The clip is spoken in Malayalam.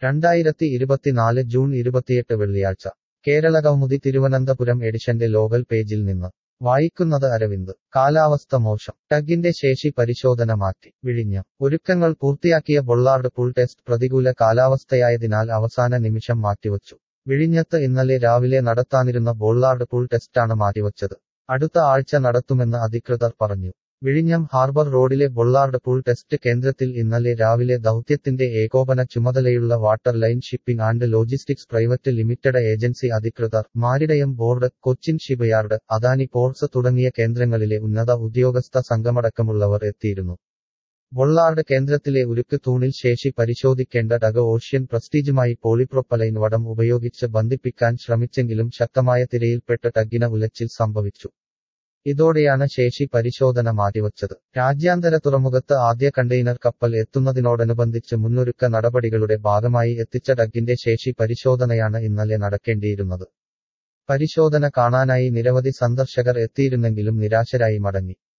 രണ്ടായിരത്തി ഇരുപത്തിനാല് ജൂൺ ഇരുപത്തിയെട്ട് വെള്ളിയാഴ്ച കേരള കൗമുദി തിരുവനന്തപുരം എഡിഷന്റെ ലോകൽ പേജിൽ നിന്ന് വായിക്കുന്നത് അരവിന്ദ് കാലാവസ്ഥ മോശം ടഗിന്റെ ശേഷി പരിശോധന മാറ്റി വിഴിഞ്ഞം ഒരുക്കങ്ങൾ പൂർത്തിയാക്കിയ ബൊള്ളാർഡ് പുൾ ടെസ്റ്റ് പ്രതികൂല കാലാവസ്ഥയായതിനാൽ അവസാന നിമിഷം മാറ്റിവച്ചു വിഴിഞ്ഞത്ത് ഇന്നലെ രാവിലെ നടത്താനിരുന്ന ബോള്ളാർഡ് പുൾ ടെസ്റ്റാണ് മാറ്റിവച്ചത് അടുത്ത ആഴ്ച നടത്തുമെന്ന് അധികൃതർ പറഞ്ഞു വിഴിഞ്ഞം ഹാർബർ റോഡിലെ ബൊള്ളാർഡ് പുൾ ടെസ്റ്റ് കേന്ദ്രത്തിൽ ഇന്നലെ രാവിലെ ദൗത്യത്തിന്റെ ഏകോപന ചുമതലയുള്ള water line shipping and logistics private limited agency അധികൃതർ maritime board Cochin shipyard Adani ports തുടങ്ങിയ കേന്ദ്രങ്ങളിലെ ഉന്നത ഉദ്യോഗസ്ഥ സംഘമടക്കമുള്ളവർ എത്തിയിരുന്നു ബൊള്ളാർഡ് കേന്ദ്രത്തിലെ ഉരുക്ക് തൂണിൽ ശേഷി പരിശോധിക്കേണ്ട ഡഗ ഓഷ്യൻ പ്രസ്റ്റീജുമായി പോളിപ്രൊപ്പലൈൻ വടം ഉപയോഗിച്ച് ബന്ധിപ്പിക്കാൻ ശ്രമിച്ചെങ്കിലും ശക്തമായ തിരയിൽപ്പെട്ട് ടഗിന് ഉലച്ചിൽ സംഭവിച്ചു ഇതോടെയാണ് ശേഷി പരിശോധന മാറ്റിവച്ചത് രാജ്യാന്തര തുറമുഖത്ത് ആദ്യ കണ്ടെയ്നർ കപ്പൽ എത്തുന്നതിനോടനുബന്ധിച്ച് മുന്നൊരുക്ക നടപടികളുടെ ഭാഗമായി എത്തിച്ച ഡഗിന്റെ ശേഷി പരിശോധനയാണ് ഇന്നലെ നടക്കേണ്ടിയിരുന്നത് പരിശോധന കാണാനായി നിരവധി സന്ദർശകർ എത്തിയിരുന്നെങ്കിലും നിരാശരായി മടങ്ങി